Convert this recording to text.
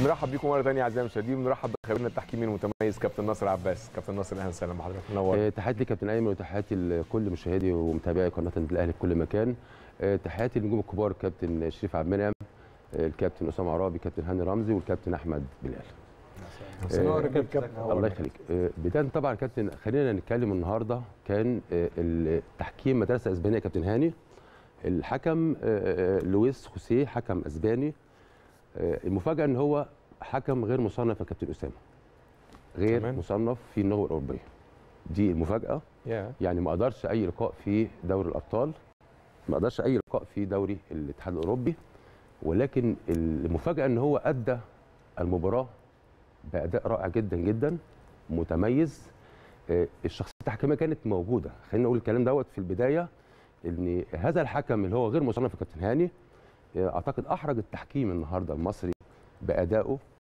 بنرحب بيكم مره ثانيه اعزائي المشاهدين بنرحب بخبيرنا التحكيمي المتميز كابتن ناصر عباس كابتن ناصر اهلا وسهلا بحضرتك منور آه، تحياتي لكابتن ايمن وتحياتي لكل مشاهدي ومتابعي قناه النادي الاهلي في كل مكان آه، تحياتي للنجوم الكبار الكابتن شريف عبد المنعم آه، الكابتن اسامه عرابي كابتن هاني رمزي والكابتن احمد بلال منور يا آه، كابتن الله يخليك آه، بدايه طبعا كابتن خلينا نتكلم النهارده كان آه، التحكيم مدرسه اسبانيه كابتن هاني الحكم آه، آه، لويس خوسيه حكم اسباني آه، المفاجاه ان هو حكم غير مصنف يا كابتن اسامه غير كمان؟ مصنف في النهضه الاوروبيه دي المفاجاه يا يعني ما قدرش اي لقاء في دوري الابطال ما قدرش اي لقاء في دوري الاتحاد الاوروبي ولكن المفاجاه ان هو ادى المباراه باداء رائع جدا جدا متميز آه، الشخصيه التحكيميه كانت موجوده خلينا نقول الكلام دوت في البدايه ان هذا الحكم اللي هو غير مصنف كابتن هاني آه، اعتقد احرج التحكيم النهارده المصري بادائه